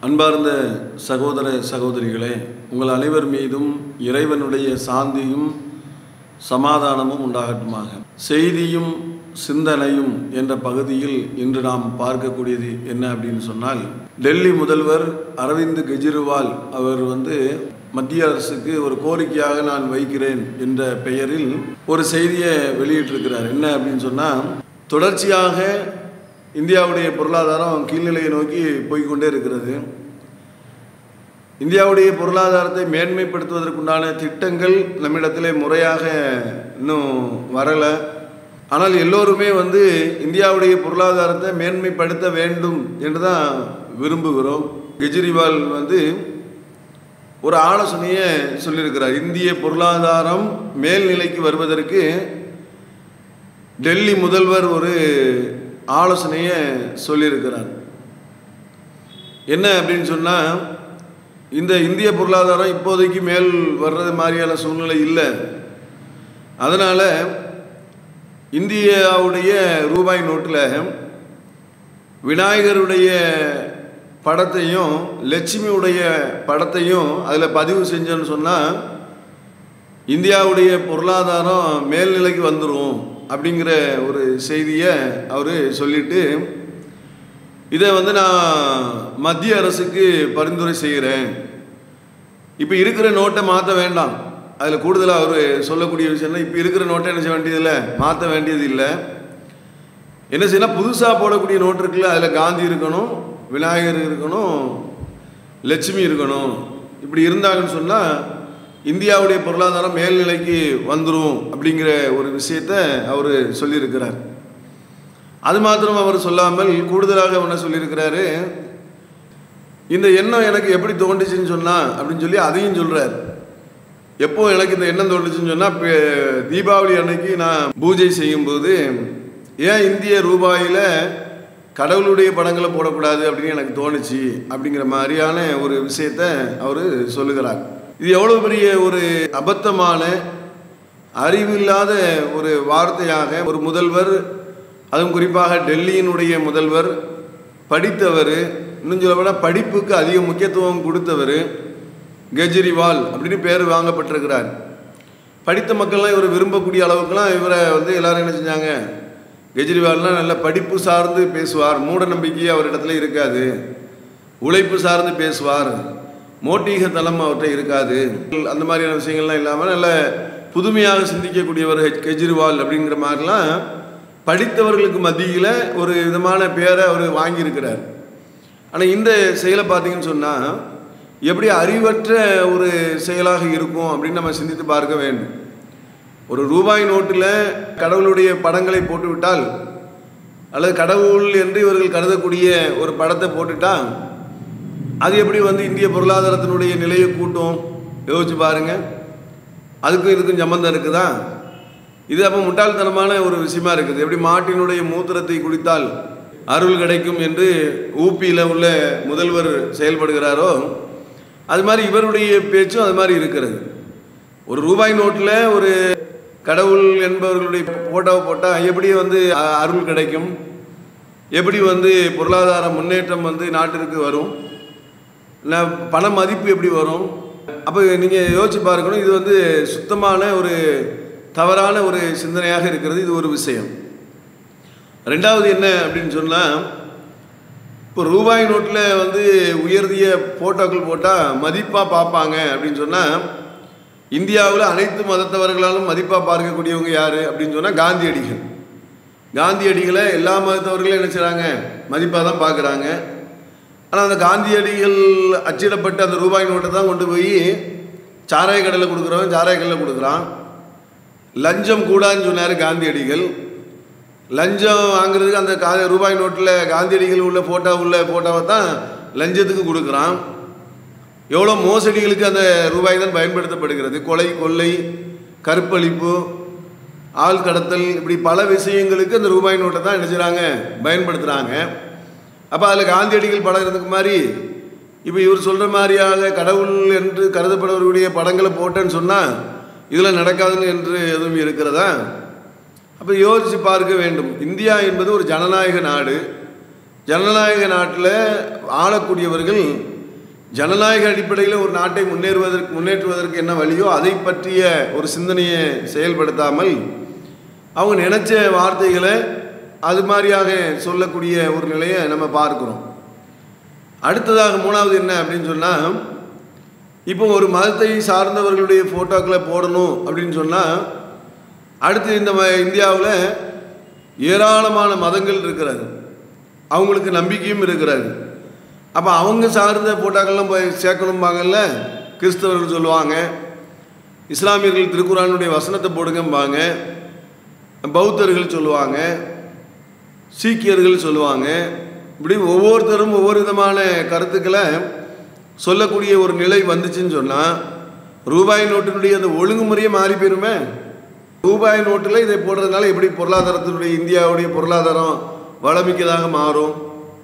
அன்பார்ந்த சகோதர சகோதரிகளே உங்கள் அனைவர் மீதும் இறைவனுடைய சாந்தியும் சமாதானமும் உண்டாகட்டுமாக செய்தியும் சிந்தனையும் என்ற பகுதியில் இன்று நாம் பார்க்கக்கூடியது என்ன அப்படின்னு சொன்னால் டெல்லி முதல்வர் அரவிந்த் கெஜ்ரிவால் அவர் வந்து மத்திய அரசுக்கு ஒரு கோரிக்கையாக நான் வைக்கிறேன் என்ற பெயரில் ஒரு செய்தியை வெளியிட்டிருக்கிறார் என்ன அப்படின்னு சொன்னால் தொடர்ச்சியாக இந்தியாவுடைய பொருளாதாரம் கீழ்நிலையை நோக்கி போய்க்கொண்டே இருக்கிறது இந்தியாவுடைய பொருளாதாரத்தை மேன்மைப்படுத்துவதற்குண்டான திட்டங்கள் நம்மிடத்திலே முறையாக இன்னும் வரலை ஆனால் எல்லோருமே வந்து இந்தியாவுடைய பொருளாதாரத்தை மேன்மைப்படுத்த வேண்டும் என்று தான் விரும்புகிறோம் கெஜ்ரிவால் வந்து ஒரு ஆலோசனையை சொல்லியிருக்கிறார் இந்திய பொருளாதாரம் மேல்நிலைக்கு வருவதற்கு டெல்லி முதல்வர் ஒரு ஆலோசனையை சொல்லியிருக்கிறார் என்ன அப்படின்னு சொன்னால் இந்த இந்திய பொருளாதாரம் இப்போதைக்கு மேல் வர்றது மாதிரியான சூழ்நிலை இல்லை அதனால் இந்தியாவுடைய ரூபாய் நோட்டில் விநாயகருடைய படத்தையும் லட்சுமியுடைய படத்தையும் அதில் பதிவு செஞ்சோன்னு சொன்னால் இந்தியாவுடைய பொருளாதாரம் மேல்நிலைக்கு வந்துடும் அப்படிங்கிற ஒரு செய்தியை அவர் சொல்லிட்டு இதை வந்து நான் மத்திய அரசுக்கு பரிந்துரை செய்கிறேன் இப்போ இருக்கிற நோட்டை மாற்ற வேண்டாம் அதில் கூடுதலாக அவர் சொல்லக்கூடிய விஷயம்னா இப்போ இருக்கிற நோட்டை என்ன செய்ய வேண்டியதில்லை மாற்ற வேண்டியது இல்லை என்ன செய்யணும் புதுசாக போடக்கூடிய நோட்டு இருக்குல்ல அதில் காந்தி இருக்கணும் விநாயகர் இருக்கணும் லட்சுமி இருக்கணும் இப்படி இருந்தாங்கன்னு சொன்னால் இந்தியாவுடைய பொருளாதாரம் மேல்நிலைக்கு வந்துடும் அப்படிங்கிற ஒரு விஷயத்த அவர் சொல்லியிருக்கிறார் அது மாத்திரம் அவர் சொல்லாமல் கூடுதலாக என்ன சொல்லியிருக்கிறாரு இந்த எண்ணம் எனக்கு எப்படி தோன்றுச்சுன்னு சொன்னா அப்படின்னு சொல்லி அதையும் சொல்கிறார் எப்போ எனக்கு இந்த எண்ணம் தோன்றுச்சுன்னு சொன்னால் இப்போ தீபாவளி அன்னைக்கு நான் பூஜை செய்யும்போது ஏன் இந்திய ரூபாயில் கடவுளுடைய படங்களை போடக்கூடாது அப்படின்னு எனக்கு தோணுச்சு அப்படிங்கிற மாதிரியான ஒரு விஷயத்த அவர் சொல்லுகிறார் இது எவ்வளோ பெரிய ஒரு அபத்தமான அறிவில்லாத ஒரு வார்த்தையாக ஒரு முதல்வர் அதுவும் குறிப்பாக டெல்லியினுடைய முதல்வர் படித்தவர் இன்னும் சொல்ல விட படிப்புக்கு அதிக முக்கியத்துவம் கொடுத்தவர் கெஜ்ரிவால் அப்படின்னு பேர் வாங்கப்பட்டிருக்கிறார் படித்த மக்கள்லாம் இவர் விரும்பக்கூடிய அளவுக்குலாம் இவரை வந்து எல்லாரும் என்ன செஞ்சாங்க கெஜ்ரிவால்னால் நல்ல படிப்பு சார்ந்து பேசுவார் மூட நம்பிக்கை அவரிடத்துல இருக்காது உழைப்பு சார்ந்து பேசுவார் மோட்டீகத்தனம் அவர்கிட்ட இருக்காது அந்த மாதிரியான விஷயங்கள்லாம் இல்லாமல் நல்ல புதுமையாக சிந்திக்கக்கூடியவர் கெஜ்ரிவால் அப்படிங்கிற மாதிரிலாம் படித்தவர்களுக்கு மத்தியில் ஒரு விதமான பேரை அவர் வாங்கியிருக்கிறார் ஆனால் இந்த செயலை பார்த்தீங்கன்னு சொன்னால் எப்படி அறிவற்ற ஒரு செயலாக இருக்கும் அப்படின்னு நம்ம சிந்தித்து பார்க்க வேண்டும் ஒரு ரூபாய் நோட்டில் கடவுளுடைய படங்களை போட்டுவிட்டால் அல்லது கடவுள் என்று இவர்கள் கருதக்கூடிய ஒரு படத்தை போட்டுட்டா அது எப்படி வந்து இந்திய பொருளாதாரத்தினுடைய நிலையை கூட்டும் யோசிச்சு பாருங்க அதுக்கும் இதுக்கும் சம்பந்தம் இருக்குதா இது அப்போ முட்டாள்தனமான ஒரு விஷயமா இருக்குது எப்படி மாட்டினுடைய மூத்திரத்தை குடித்தால் அருள் கிடைக்கும் என்று ஊப்பியில் உள்ள முதல்வர் செயல்படுகிறாரோ அது மாதிரி இவருடைய பேச்சும் அது மாதிரி இருக்கிறது ஒரு ரூபாய் நோட்டில் ஒரு கடவுள் என்பவர்களுடைய போட்டோவை போட்டால் எப்படி வந்து அருள் கிடைக்கும் எப்படி வந்து பொருளாதார முன்னேற்றம் வந்து நாட்டிற்கு வரும் இல்லை பண மதிப்பு எப்படி வரும் அப்போ நீங்கள் யோசிச்சு பார்க்கணும் இது வந்து சுத்தமான ஒரு தவறான ஒரு சிந்தனையாக இருக்கிறது இது ஒரு விஷயம் ரெண்டாவது என்ன அப்படின்னு சொன்னால் இப்போ ரூபாய் நோட்டில் வந்து உயர்திய ஃபோட்டோக்கள் போட்டால் மதிப்பாக பார்ப்பாங்க அப்படின்னு சொன்னால் இந்தியாவில் அனைத்து மதத்தவர்களாலும் மதிப்பாக பார்க்கக்கூடியவங்க யார் அப்படின்னு சொன்னால் காந்தியடிகள் காந்தியடிகளை எல்லா மதத்தவர்களும் என்ன செய்கிறாங்க மதிப்பாக தான் பார்க்குறாங்க ஆனால் அந்த காந்தியடிகள் அச்சிடப்பட்ட அந்த ரூபாய் நோட்டை தான் கொண்டு போய் சாராய கடையில் கொடுக்குறவன் சாராய கடையில் கொடுக்குறான் லஞ்சம் கூடான்னு சொன்னார் காந்தியடிகள் லஞ்சம் வாங்குறதுக்கு அந்த கா ரூபாய் நோட்டில் காந்தியடிகள் உள்ள ஃபோட்டோ உள்ள ஃபோட்டோவை தான் லஞ்சத்துக்கு கொடுக்குறான் எவ்வளோ மோசடிகளுக்கு அந்த ரூபாய் தான் பயன்படுத்தப்படுகிறது கொலை கொள்ளை கற்பழிப்பு ஆள் கடத்தல் இப்படி பல விஷயங்களுக்கு அந்த ரூபாய் நோட்டை தான் என்ன செய்கிறாங்க பயன்படுத்துகிறாங்க அப்போ அதில் காந்தியடிகள் படம் இருந்ததுக்கு மாதிரி இப்போ இவர் சொல்கிற மாதிரியாக கடவுள் என்று கருதப்படுவர்களுடைய படங்களை போட்டேன்னு சொன்னால் இதில் நடக்காதுன்னு என்று எதுவும் இருக்கிறதா அப்போ யோசித்து பார்க்க வேண்டும் இந்தியா என்பது ஒரு ஜனநாயக நாடு ஜனநாயக நாட்டில் ஆளக்கூடியவர்கள் ஜனநாயக அடிப்படையில் ஒரு நாட்டை முன்னேறுவதற்கு முன்னேற்றுவதற்கு என்ன வழியோ அதை பற்றிய ஒரு சிந்தனையை செயல்படுத்தாமல் அவங்க நினச்ச வார்த்தைகளை அது மாதிரியாக சொல்லக்கூடிய ஒரு நிலையை நம்ம பார்க்குறோம் அடுத்ததாக மூணாவது என்ன அப்படின்னு சொன்னால் இப்போ ஒரு மதத்தை சார்ந்தவர்களுடைய ஃபோட்டோக்களை போடணும் அப்படின்னு சொன்னால் அடுத்து இந்த இந்தியாவில் ஏராளமான மதங்கள் இருக்கிறது அவங்களுக்கு நம்பிக்கையும் இருக்கிறது அப்போ அவங்க சார்ந்த ஃபோட்டோக்கள்லாம் போய் சேர்க்கணும்பாங்கல்ல கிறிஸ்தவர்கள் சொல்லுவாங்க இஸ்லாமியர்கள் திருக்குறானுடைய வசனத்தை போடுங்கம்பாங்க பௌத்தர்கள் சொல்லுவாங்க சீக்கியர்கள் சொல்லுவாங்க இப்படி ஒவ்வொருத்தரும் ஒவ்வொரு விதமான கருத்துக்களை சொல்லக்கூடிய ஒரு நிலை வந்துச்சுன்னு சொன்னால் ரூபாய் நோட்டினுடைய அந்த ஒழுங்குமுறையே மாறி போயிருமே ரூபாய் நோட்டில் இதை போடுறதுனால எப்படி பொருளாதாரத்தினுடைய இந்தியாவுடைய பொருளாதாரம் வளமிக்கதாக மாறும்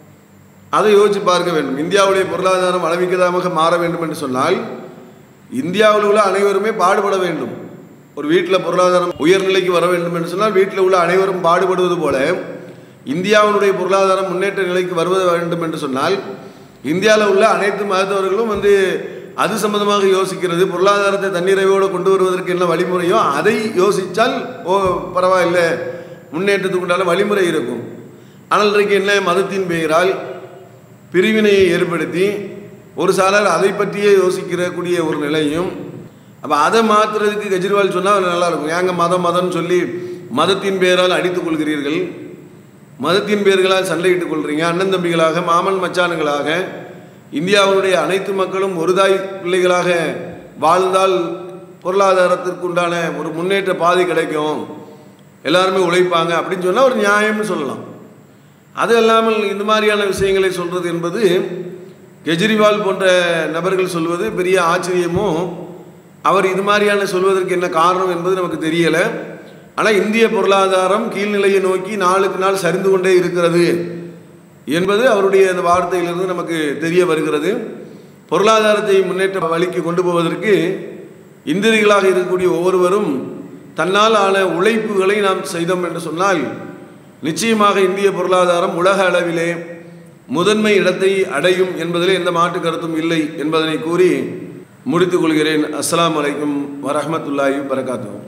அதை யோசித்து பார்க்க வேண்டும் இந்தியாவுடைய பொருளாதாரம் வளமிக்கதாக மாற வேண்டும் என்று சொன்னால் இந்தியாவில் உள்ள அனைவருமே பாடுபட வேண்டும் ஒரு வீட்டில் பொருளாதாரம் உயர்நிலைக்கு வர வேண்டும் என்று சொன்னால் வீட்டில் உள்ள அனைவரும் பாடுபடுவது போல இந்தியாவினுடைய பொருளாதாரம் முன்னேற்ற நிலைக்கு வருவது வேண்டும் என்று சொன்னால் இந்தியாவில் உள்ள அனைத்து மதத்தவர்களும் வந்து அது சம்பந்தமாக யோசிக்கிறது பொருளாதாரத்தை தன்னிறைவோடு கொண்டு வருவதற்கு என்ன வழிமுறையோ அதை யோசித்தால் ஓ பரவாயில்லை முன்னேற்றத்துக்கு உண்டான வழிமுறை இருக்கும் ஆனால் இன்றைக்கு என்ன மதத்தின் பெயரால் பிரிவினையை ஏற்படுத்தி ஒரு சாலர் அதை பற்றியே யோசிக்கிற கூடிய ஒரு நிலையும் அப்போ அதை மாற்றுறதுக்கு கெஜ்ரிவால் சொன்னால் நல்லா இருக்கும் ஏங்க மதம் மதம்னு சொல்லி மதத்தின் பெயரால் அடித்துக் கொள்கிறீர்கள் மதத்தின் பெயர்களால் சண்டையிட்டுக் கொள்கிறீங்க அண்ணன் தம்பிகளாக மாமன் மச்சானுங்களாக இந்தியாவினுடைய அனைத்து மக்களும் ஒரு தாய் பிள்ளைகளாக வாழ்ந்தால் பொருளாதாரத்திற்கு உண்டான ஒரு முன்னேற்ற பாதை கிடைக்கும் எல்லாருமே உழைப்பாங்க அப்படின்னு சொன்னால் ஒரு நியாயம்னு சொல்லலாம் அது இல்லாமல் இந்த மாதிரியான விஷயங்களை சொல்கிறது என்பது கெஜ்ரிவால் போன்ற நபர்கள் சொல்வது பெரிய ஆச்சரியமோ அவர் இது மாதிரியான சொல்வதற்கு என்ன காரணம் என்பது நமக்கு தெரியலை ஆனால் இந்திய பொருளாதாரம் கீழ்நிலையை நோக்கி நாளுக்கு நாள் சரிந்து கொண்டே இருக்கிறது என்பது அவருடைய அந்த வார்த்தையிலிருந்து நமக்கு தெரிய வருகிறது பொருளாதாரத்தை முன்னேற்ற வழிக்கு கொண்டு போவதற்கு இந்திரிகளாக இருக்கக்கூடிய ஒவ்வொருவரும் தன்னால் ஆன உழைப்புகளை நாம் செய்தோம் என்று சொன்னால் நிச்சயமாக இந்திய பொருளாதாரம் உலக அளவிலே முதன்மை இடத்தை அடையும் என்பதிலே எந்த மாற்று கருத்தும் இல்லை என்பதனை கூறி முடித்துக் கொள்கிறேன் அஸ்ஸலாமு அலைக்கும் வரஹமத்துல்லாஹி வரகாத்து